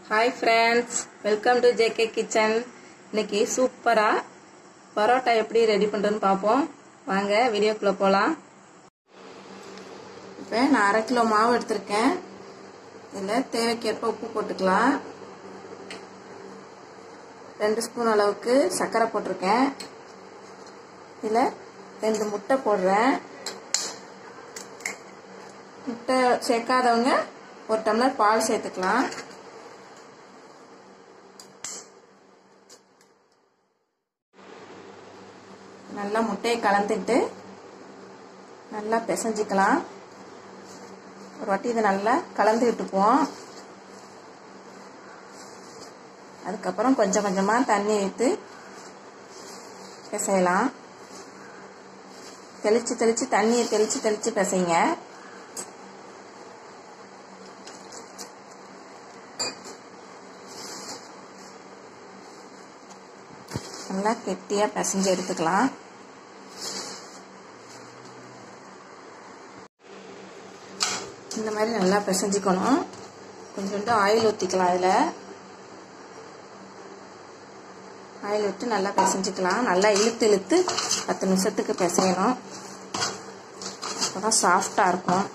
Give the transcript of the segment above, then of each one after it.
hi friends welcome to JK kitchen இன்னைக்கு சூப்பராக பரோட்டா எப்படி ரெடி பண்ணுறதுன்னு பார்ப்போம் வாங்க வீடியோக்குள்ளே போகலாம் இப்போ நான் அரை கிலோ மாவு எடுத்திருக்கேன் இதில் தேவைக்கேற்ப உப்பு போட்டுக்கலாம் ரெண்டு ஸ்பூன் அளவுக்கு சர்க்கரை போட்டிருக்கேன் இதில் ரெண்டு முட்டை போடுறேன் முட்டை சேர்க்காதவங்க ஒரு டம்ளர் பால் சேர்த்துக்கலாம் நல்லா முட்டையை கலந்துக்கிட்டு நல்லா பிசைஞ்சிக்கலாம் ஒரு வாட்டி இதை நல்லா கலந்து விட்டுக்குவோம் அதுக்கப்புறம் கொஞ்சம் கொஞ்சமாக தண்ணி ஊற்றி பிசையலாம் தெளித்து தெளித்து தண்ணியை தெளித்து தெளித்து பிசைங்க நல்லா கெட்டியாக பிசைஞ்சு எடுத்துக்கலாம் இந்த மாதிரி நல்லா பிசைஞ்சிக்கணும் கொஞ்சோண்டு ஆயில் ஊற்றிக்கலாம் அதில் ஆயில் விட்டு நல்லா பிசைஞ்சிக்கலாம் நல்லா இழுத்து இழுத்து பத்து நிமிஷத்துக்கு பிசையணும் அப்போ தான் சாஃப்டாக இருக்கும்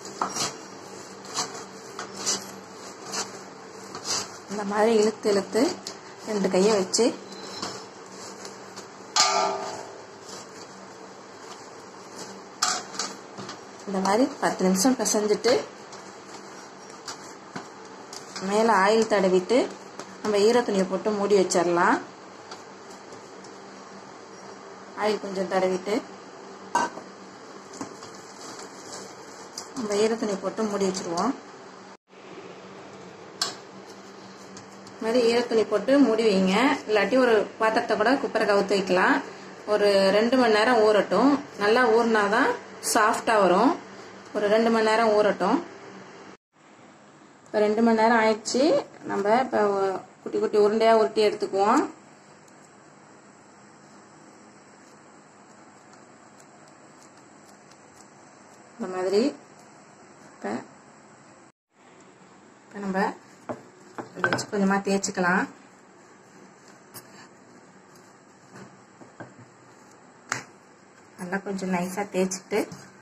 இந்த மாதிரி இழுத்து இழுத்து ரெண்டு கையை வச்சு இந்த மாதிரி பத்து நிமிஷம் பிசைஞ்சிட்டு மேலே ஆயில் தடவிட்டு நம்ம ஈரத்துணியை போட்டு மூடி வச்சிடலாம் ஆயில் கொஞ்சம் தடவிட்டு நம்ம ஈரத்துணி போட்டு மூடி வச்சுருவோம் மாதிரி ஈரத்துணி போட்டு மூடி வைங்க இல்லாட்டி ஒரு பாத்திரத்தை கூட குப்பரை கவுத்து வைக்கலாம் ஒரு ரெண்டு மணி நேரம் ஊறட்டும் நல்லா ஊறினாதான் சாஃப்டாக வரும் ஒரு ரெண்டு மணி நேரம் ஊறட்டும் இப்போ ரெண்டு மணி நேரம் ஆயிடுச்சு நம்ம இப்போ குட்டி குட்டி உருண்டையாக உருட்டி எடுத்துக்குவோம் இந்த மாதிரி இப்போ இப்போ நம்ம இதை வச்சு கொஞ்சமாக தேய்ச்சிக்கலாம் நல்லா கொஞ்சம் நைஸாக தேய்ச்சிட்டு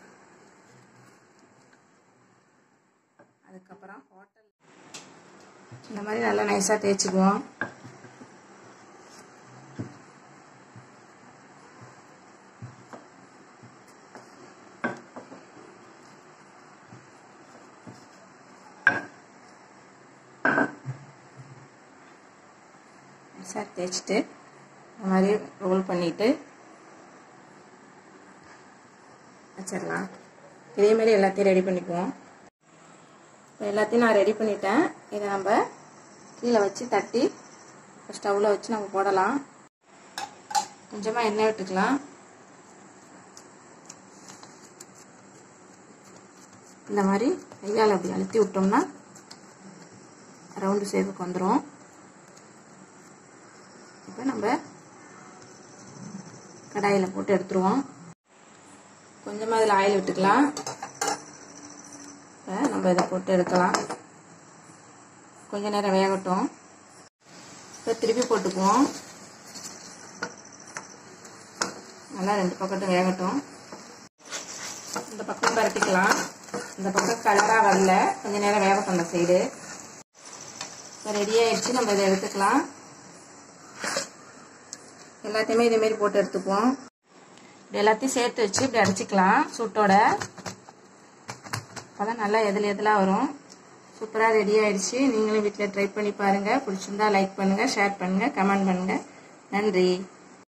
அதுக்கப்புறம் ஹோட்டல் இந்த மாதிரி நல்லா நைஸாக தேய்ச்சிக்குவோம் நைஸாக தேய்ச்சிட்டு இந்த மாதிரி ரோல் பண்ணிவிட்டு வச்சிடலாம் இதே மாதிரி எல்லாத்தையும் ரெடி பண்ணிக்குவோம் இப்போ எல்லாத்தையும் நான் ரெடி பண்ணிட்டேன் இதை நம்ம கீழே வச்சு தட்டி ஸ்டவ்வில் வச்சு நம்ம போடலாம் கொஞ்சமாக எண்ணெய் விட்டுக்கலாம் இந்த மாதிரி கையால் அப்படி அழுத்தி விட்டோம்னா ரவுண்டு ஷேப்புக்கு வந்துடும் இப்போ நம்ம கடாயில் போட்டு எடுத்துருவோம் கொஞ்சமாக அதில் ஆயில் விட்டுக்கலாம் இப்போ நம்ம இதை போட்டு எடுக்கலாம் கொஞ்ச நேரம் வேகட்டும் இப்போ திருப்பி போட்டுக்குவோம் நல்லா ரெண்டு பக்கட்டும் வேகட்டும் இந்த பக்கம் பரட்டிக்கலாம் இந்த பக்கம் கலராக வரல கொஞ்ச நேரம் வேகட்டும் அந்த சைடு இப்போ ரெடி ஆயிடுச்சு நம்ம இதை எடுத்துக்கலாம் எல்லாத்தையுமே இதேமாரி போட்டு எடுத்துப்போம் இப்படி எல்லாத்தையும் சேர்த்து வச்சு இப்படி அடிச்சுக்கலாம் சூட்டோட அப்போதான் நல்லா எதில் எதிலாக வரும் சூப்பராக ரெடி ஆயிடுச்சு நீங்களும் வீட்டில் ட்ரை பண்ணி பாருங்கள் பிடிச்சிருந்தா லைக் பண்ணுங்கள் ஷேர் பண்ணுங்கள் கமெண்ட் பண்ணுங்கள் நன்றி